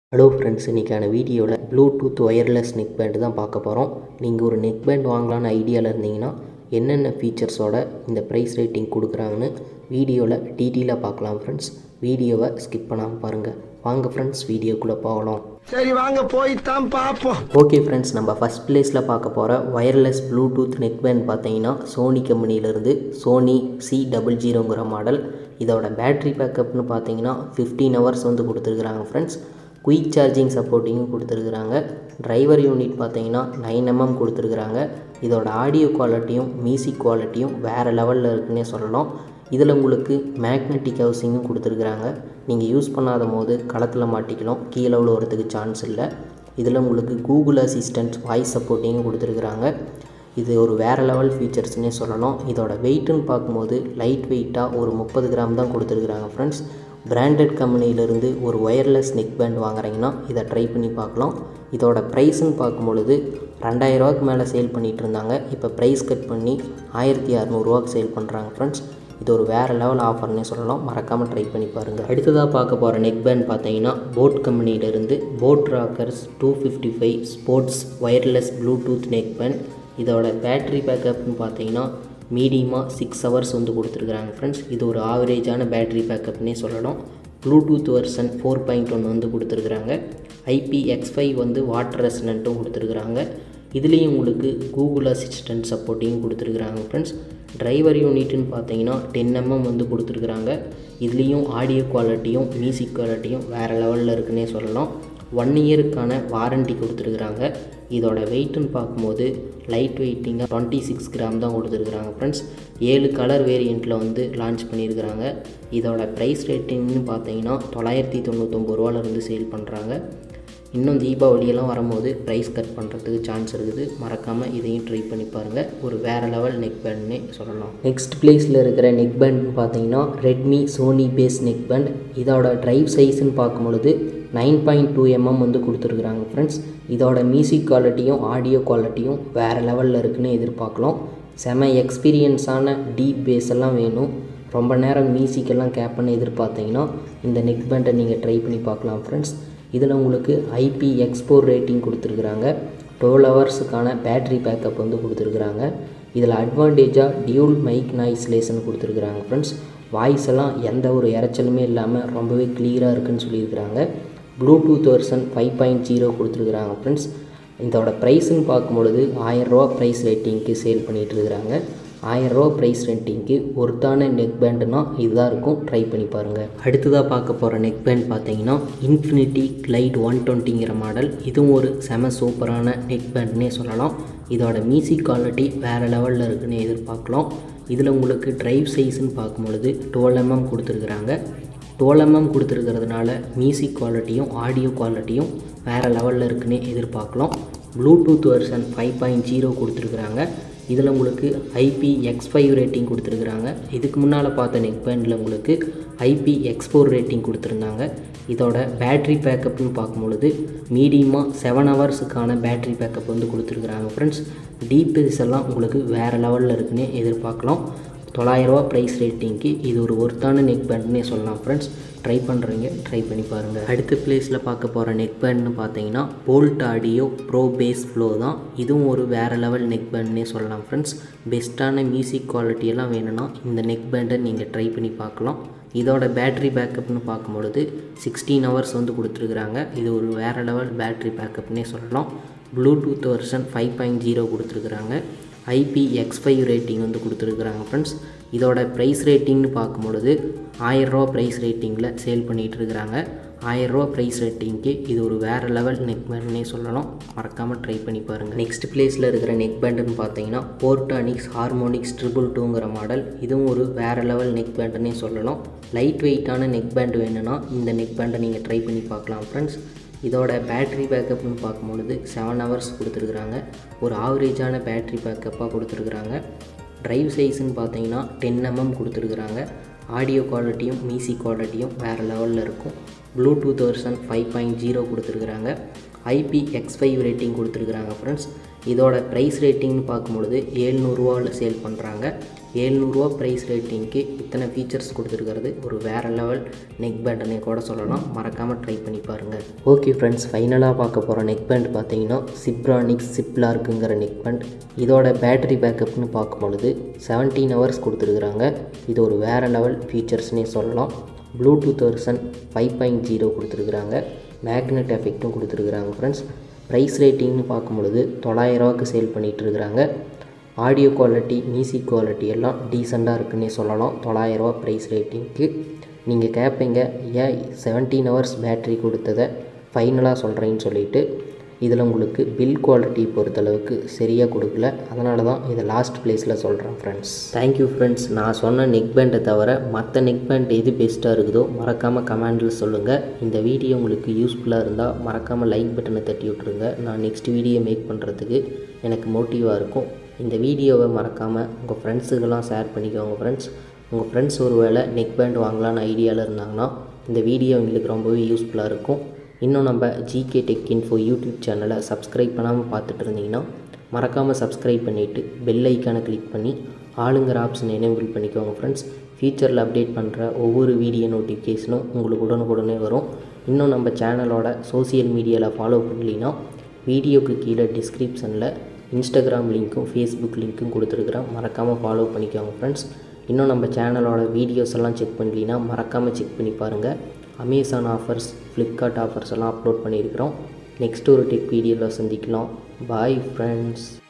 hello friends இன்றைக்கான வீடியோவில் Bluetooth wireless neck band தான் பார்க்க போகிறோம் நீங்கள் ஒரு நெக் பேண்ட் வாங்கலான்னு ஐடியாவில் இருந்தீங்கன்னா என்னென்ன ஃபீச்சர்ஸோட இந்த ப்ரைஸ் ரேட்டிங் கொடுக்குறாங்கன்னு வீடியோவில் டீட்டெயிலாக பார்க்கலாம் ஃப்ரெண்ட்ஸ் வீடியோவை ஸ்கிப் பண்ணாமல் பாருங்கள் வாங்க ஃப்ரெண்ட்ஸ் வீடியோக்குள்ளே போகலாம் சரி வாங்க போய்த்தான் பார்ப்போம் ஓகே ஃப்ரெண்ட்ஸ் நம்ம ஃபஸ்ட் பிளேஸில் பார்க்க போகிற ஒயர்லெஸ் ப்ளூடூத் நெக் பேண்ட் பார்த்தீங்கன்னா சோனி கம்பெனியிலேருந்து சோனி சி டபுள் ஜீரோங்கிற மாடல் இதோட பேட்ரி பேக்கப்னு பார்த்தீங்கன்னா ஃபிஃப்டீன் ஹவர்ஸ் வந்து கொடுத்துருக்குறாங்க ஃப்ரெண்ட்ஸ் குயிக் சார்ஜிங் சப்போர்ட்டிங்கும் கொடுத்துருக்குறாங்க டிரைவர் யூனிட் பார்த்தீங்கன்னா நைன் எம்எம் கொடுத்துருக்குறாங்க இதோட ஆடியோ குவாலிட்டியும் மியூசிக் குவாலிட்டியும் வேறு லெவலில் இருக்குன்னே சொல்லலாம் இதில் உங்களுக்கு மேக்னெட்டிக் ஹவுசிங்கும் கொடுத்துருக்குறாங்க நீங்கள் யூஸ் பண்ணாத போது களத்தில் மாட்டிக்கலாம் கீழே விழுவுறதுக்கு சான்ஸ் இல்லை இதில் உங்களுக்கு கூகுள் அசிஸ்டன்ட் வாய்ஸ் சப்போர்ட்டிங்கும் கொடுத்துருக்குறாங்க இது ஒரு வேறு லெவல் ஃபீச்சர்ஸ்னே சொல்லலாம் இதோட வெயிட்டுன்னு பார்க்கும்போது லைட் வெயிட்டாக ஒரு முப்பது கிராம் தான் கொடுத்துருக்குறாங்க ஃப்ரெண்ட்ஸ் பிராண்டட் கம்பெனியிலேருந்து ஒரு ஒயர்லெஸ் நெக் பேண்ட் வாங்குறீங்கன்னா இதை ட்ரை பண்ணி பார்க்கலாம் இதோட ப்ரைஸ்ன்னு பார்க்கும்பொழுது ரெண்டாயிரரூவாக்கு மேலே சேல் பண்ணிகிட்டு இருந்தாங்க இப்போ ப்ரைஸ் கட் பண்ணி ஆயிரத்தி அறநூறுவாக்கு சேல் பண்ணுறாங்க ஃப்ரெண்ட்ஸ் இது ஒரு வேறு லெவல் ஆஃபர்னே சொல்லலாம் மறக்காமல் ட்ரை பண்ணி பாருங்கள் அடுத்ததாக பார்க்க போகிற நெக் பேண்ட் பார்த்தீங்கன்னா போட் கம்பெனியிலேருந்து boat rockers two fifty five sports wireless bluetooth neckband இதோட பேட்ரி பேக்கப்னு பார்த்தீங்கன்னா மீடியமாக சிக்ஸ் ஹவர்ஸ் வந்து கொடுத்துருக்குறாங்க ஃப்ரெண்ட்ஸ் இது ஒரு ஆவரேஜான பேட்ரி பேக்கப்னே சொல்லலாம் bluetooth version four point one வந்து கொடுத்துருக்குறாங்க ஐபி எக்ஸ் ஃபைவ் வந்து வாட்டர் ரெசனண்ட்டும் கொடுத்துருக்குறாங்க இதுலேயும் உங்களுக்கு கூகுள் அசிஸ்டன்ட் சப்போர்ட்டிங்கும் கொடுத்துருக்குறாங்க ஃப்ரெண்ட்ஸ் டிரைவர் யூனிட்னு பார்த்தீங்கன்னா டென் எம்எம் வந்து கொடுத்துருக்குறாங்க இதுலேயும் ஆடியோ குவாலிட்டியும் மியூசிக் குவாலிட்டியும் வேறு லெவலில் இருக்குன்னே சொல்லலாம் ஒன் இயருக்கான வாரண்டி கொடுத்துருக்குறாங்க இதோட வெயிட்டுன்னு பார்க்கும்போது லைட் வெயிட்டிங்காக டுவெண்ட்டி சிக்ஸ் கிராம் தான் கொடுத்துருக்குறாங்க ஃப்ரெண்ட்ஸ் ஏழு கலர் வேரியண்ட்டில் வந்து லான்ச் பண்ணியிருக்கிறாங்க இதோட ப்ரைஸ் ரேட்டிங்னு பார்த்தீங்கன்னா தொள்ளாயிரத்தி தொண்ணூத்தொம்பது ரூபாலேருந்து சேல் பண்ணுறாங்க இன்னும் தீபாவளியெல்லாம் வரும்போது ப்ரைஸ் கட் பண்ணுறதுக்கு சான்ஸ் இருக்குது மறக்காமல் இதையும் ட்ரை பண்ணி பாருங்கள் ஒரு வேறு லெவல் நெக் பேண்ட்னே சொல்லலாம் நெக்ஸ்ட் பிளேஸில் இருக்கிற நெக் பேண்ட்னு பார்த்தீங்கன்னா Redmi sonic bass neckband இதோட ட்ரைவ் சைஸ்ன்னு பார்க்கும்பொழுது நைன் பாயிண்ட் டூ எம்எம் வந்து கொடுத்துருக்குறாங்க ஃப்ரெண்ட்ஸ் இதோட மியூசிக் குவாலிட்டியும் ஆடியோ குவாலிட்டியும் வேறு லெவலில் இருக்குன்னு எதிர்பார்க்கலாம் செம எக்ஸ்பீரியன்ஸான டீப் பேஸ் எல்லாம் வேணும் ரொம்ப நேரம் மியூசிக்கெல்லாம் கேப் பண்ண எதிர்பார்த்தீங்கன்னா இந்த நெக் பேண்டை நீங்கள் ட்ரை பண்ணி பார்க்கலாம் ஃப்ரெண்ட்ஸ் இதில் உங்களுக்கு ஐபி எக்ஸ்போர் ரேட்டிங் கொடுத்துருக்குறாங்க டுவெல் ஹவர்ஸுக்கான பேட்ரி பேக்கப் வந்து கொடுத்துருக்குறாங்க இதில் அட்வான்டேஜாக டியூல் மைக் நாய்ஸ்லேஷன் கொடுத்துருக்குறாங்க ஃப்ரெண்ட்ஸ் வாய்ஸ் எல்லாம் எந்த ஒரு இறைச்சலுமே இல்லாமல் ரொம்பவே கிளியராக இருக்குன்னு சொல்லியிருக்கிறாங்க bluetooth version five point zero கொடுத்துருக்குறாங்க ஃப்ரெண்ட்ஸ் இதோட ப்ரைஸ்ன்னு பார்க்கும்பொழுது ஆயிரரூவா ப்ரைஸ் ரேட்டிங்க்கு சேல் பண்ணிகிட்டு இருக்கிறாங்க ஆயிரரூவா ப்ரைஸ் ரேட்டிங்க்கு ஒருத்தான நெக் பேண்டுனா இதுதான் இருக்கும் ட்ரை பண்ணி பாருங்கள் அடுத்ததாக பார்க்க போகிற நெக் பேண்ட் பார்த்தீங்கன்னா இன்ஃபினிட்டி கிளைட் ஒன் டுவெண்ட்டிங்கிற மாடல் இதுவும் ஒரு செம சூப்பரான நெக் பேண்ட்னே சொல்லலாம் இதோட மியூசிக் குவாலிட்டி வேறு லெவலில் இருக்குன்னு எதிர்பார்க்கலாம் இதில் உங்களுக்கு ட்ரைவ் சைஸ்ன்னு பார்க்கும்பொழுது டுவெல் எம்எம் கொடுத்துருக்குறாங்க டுவெல் எம்எம் கொடுத்துருக்கிறதுனால மியூசிக் குவாலிட்டியும் ஆடியோ குவாலிட்டியும் வேறு லெவலில் இருக்குன்னே எதிர்பார்க்கலாம் bluetooth version five point zero கொடுத்துருக்குறாங்க இதில் உங்களுக்கு ஐபி எக்ஸ் ஃபைவ் ரேட்டிங் கொடுத்துருக்குறாங்க இதுக்கு முன்னால் பார்த்த நெக் பேண்டில் உங்களுக்கு ஐபி எக்ஸ் ஃபோர் ரேட்டிங் கொடுத்துருந்தாங்க இதோட பேட்ரி பேக்கப்னு பார்க்கும்பொழுது மீடியமாக செவன் ஹவர்ஸுக்கான பேட்ரி பேக்கப் வந்து கொடுத்துருக்குறாங்க ஃப்ரெண்ட்ஸ் டிபிஎஸ் எல்லாம் உங்களுக்கு வேறு லெவலில் இருக்குன்னே எதிர்பார்க்கலாம் தொள்ளாயிரரூவா ப்ரைஸ் ரேட்டிங்க்கு இது ஒரு ஒர்த்தான நெக் பேண்ட்னே சொல்லலாம் ஃப்ரெண்ட்ஸ் ட்ரை பண்ணுறீங்க ட்ரை பண்ணி பாருங்கள் அடுத்த பிளேஸில் பார்க்க போகிற நெக் பேண்ட்னு பார்த்தீங்கன்னா Boult audio pro bass flow தான் இதுவும் ஒரு வேறு லெவல் நெக் பேண்ட்னே சொல்லலாம் ஃப்ரெண்ட்ஸ் பெஸ்ட்டான மியூசிக் குவாலிட்டியெல்லாம் வேணும்னா இந்த நெக் பேண்டை நீங்கள் ட்ரை பண்ணி பார்க்கலாம் இதோட பேட்ரி பேக்கப்னு பார்க்கும்பொழுது சிக்ஸ்டீன் ஹவர்ஸ் வந்து கொடுத்துருக்குறாங்க இது ஒரு வேறு லெவல் பேட்ரி பேக்கப்னே சொல்லலாம் bluetooth version five point zero கொடுத்துருக்குறாங்க ஐபி எக்ஸ் ஃபைவ் ரேட்டிங் வந்து கொடுத்துருக்குறாங்க ஃப்ரெண்ட்ஸ் இதோட ப்ரைஸ் ரேட்டிங்னு பார்க்கும்பொழுது ஆயிரரூவா ப்ரைஸ் ரேட்டிங்கில் சேல் பண்ணிகிட்டு இருக்கிறாங்க ஆயிரரூவா ப்ரைஸ் ரேட்டிங்க்கு இது ஒரு வேறு லெவல் நெக் பேண்ட்னே சொல்லலாம் மறக்காமல் ட்ரை பண்ணி பாருங்கள் நெக்ஸ்ட் பிளேஸில் இருக்கிற நெக் பேண்டுன்னு பார்த்தீங்கன்னா போர்டானிக்ஸ் ஹார்மோனிக்ஸ் ட்ரிபிள் டூங்கிற மாடல் இதுவும் ஒரு வேறு லெவல் நெக் பேண்டுன்னே சொல்லலாம் லைட் வெயிட்டான நெக் பேண்ட் வேணும்னா இந்த நெக் பேண்டை நீங்கள் ட்ரை பண்ணி பார்க்கலாம் ஃப்ரெண்ட்ஸ் இதோட பேட்ரி பேக்கப்னு பார்க்கும்பொழுது செவன் ஹவர்ஸ் கொடுத்துருக்குறாங்க ஒரு ஆவரேஜான பேட்ரி பேக்கப்பாக கொடுத்துருக்குறாங்க ட்ரைவ் சைஸ்ன்னு பார்த்தீங்கன்னா டென் எம்எம் கொடுத்துருக்குறாங்க ஆடியோ குவாலிட்டியும் மியூசிக் குவாலிட்டியும் வேறு லெவலில் இருக்கும் bluetooth version five point zero கொடுத்துருக்குறாங்க ஐபி எக்ஸ் ஃபைவ் ரேட்டிங் கொடுத்துருக்குறாங்க ஃப்ரெண்ட்ஸ் இதோட ப்ரைஸ் ரேட்டிங்னு பார்க்கும்பொழுது ஏழ்நூறுவாவில் சேல் பண்ணுறாங்க ஏழ்நூறுவா ப்ரைஸ் ரேட்டிங்க்கு இத்தனை ஃபீச்சர்ஸ் கொடுத்துருக்கிறது ஒரு வேறு லெவல் நெக் பேண்டுனே கூட சொல்லலாம் மறக்காமல் ட்ரை பண்ணி பாருங்கள் ஓகே ஃப்ரெண்ட்ஸ் ஃபைனலாக பார்க்க போகிற நெக் பேண்ட் பார்த்தீங்கன்னா சிப்ரானிக்ஸ் சிப்லார்க்குங்கிற நெக் பேண்ட் இதோட பேட்டரி பேக்கப்னு பார்க்கும் பொழுது செவன்டீன் ஹவர்ஸ் கொடுத்துருக்குறாங்க இது ஒரு வேறு லெவல் ஃபீச்சர்ஸ்னே சொல்லலாம் bluetooth version five point zero கொடுத்துருக்குறாங்க மேக்னெட் எஃபெக்ட்டும் கொடுத்துருக்குறாங்க ஃப்ரெண்ட்ஸ் ப்ரைஸ் ரேட்டிங்னு பார்க்கும் பொழுது தொள்ளாயிரரூவாக்கு சேல் பண்ணிகிட்டு இருக்கிறாங்க ஆடியோ குவாலிட்டி மியூசிக் குவாலிட்டி எல்லாம் டீசெண்டாக இருக்குன்னே சொல்லலாம் தொள்ளாயிரரூவா ப்ரைஸ் ரேட்டிங்க்கு நீங்கள் கேட்பீங்க ஏன் செவன்டீன் ஹவர்ஸ் பேட்ரி கொடுத்ததை ஃபைனலாக சொல்கிறேன்னு சொல்லிட்டு இதில் உங்களுக்கு பில் குவாலிட்டி பொறுத்தளவுக்கு சரியாக கொடுக்கல அதனால தான் இதை லாஸ்ட் ப்ளேஸில் சொல்கிறேன் ஃப்ரெண்ட்ஸ் தேங்க்யூ ஃப்ரெண்ட்ஸ் நான் சொன்ன நெக் பேண்டை தவிர மற்ற நெக் பேண்ட் எது பெஸ்ட்டாக இருக்குதோ மறக்காமல் கமெண்டில் சொல்லுங்கள் இந்த வீடியோ உங்களுக்கு யூஸ்ஃபுல்லாக இருந்தால் மறக்காமல் லைக் பட்டனை தட்டி விட்ருங்க நான் நெக்ஸ்ட் வீடியோ மேக் பண்ணுறதுக்கு எனக்கு மோட்டிவாக இருக்கும் இந்த வீடியோவை மறக்காமல் உங்கள் ஃப்ரெண்ட்ஸுக்கெல்லாம் ஷேர் பண்ணிக்கோங்க ஃப்ரெண்ட்ஸ் உங்கள் ஃப்ரெண்ட்ஸ் ஒரு வேளை நெக் பேண்ட் வாங்கலான்னு ஐடியாவில் இருந்தாங்கன்னா இந்த வீடியோ எங்களுக்கு ரொம்பவே யூஸ்ஃபுல்லாக இருக்கும் இன்னும் நம்ம ஜிகே டெக் இன்ஃபோ யூடியூப் சேனலை சப்ஸ்கிரைப் பண்ணாமல் பார்த்துட்டு இருந்தீங்கன்னா மறக்காமல் சப்ஸ்கிரைப் பண்ணிவிட்டு பெல் ஐக்கானை கிளிக் பண்ணி ஆளுங்கிற ஆப்ஷன் எனேபிள் பண்ணிக்கோங்க ஃப்ரெண்ட்ஸ் ஃபியூச்சரில் அப்டேட் பண்ணுற ஒவ்வொரு வீடியோ நோட்டிஃபிகேஷனும் உங்களுக்கு உடனுக்குடனே வரும் இன்னும் நம்ம சேனலோட சோசியல் மீடியாவில் ஃபாலோ பண்ணலின்னா வீடியோக்கு கீழே டிஸ்கிரிப்ஷனில் இன்ஸ்டாகிராம் லிங்க்கும் ஃபேஸ்புக் லிங்க்கும் கொடுத்துருக்குறேன் மறக்காமல் ஃபாலோ பண்ணிக்கோங்க ஃப்ரெண்ட்ஸ் இன்னும் நம்ம சேனலோட வீடியோஸ் எல்லாம் செக் பண்ணலினா மறக்காமல் செக் பண்ணி பாருங்கள் அமேசான் ஆஃபர்ஸ் ஃப்ளிப்கார்ட் ஆஃபர்ஸ் எல்லாம் அப்லோட் பண்ணியிருக்கிறோம் நெக்ஸ்ட் ஒரு டெக் வீடியோவில் சந்திக்கலாம் பாய் ஃப்ரெண்ட்ஸ்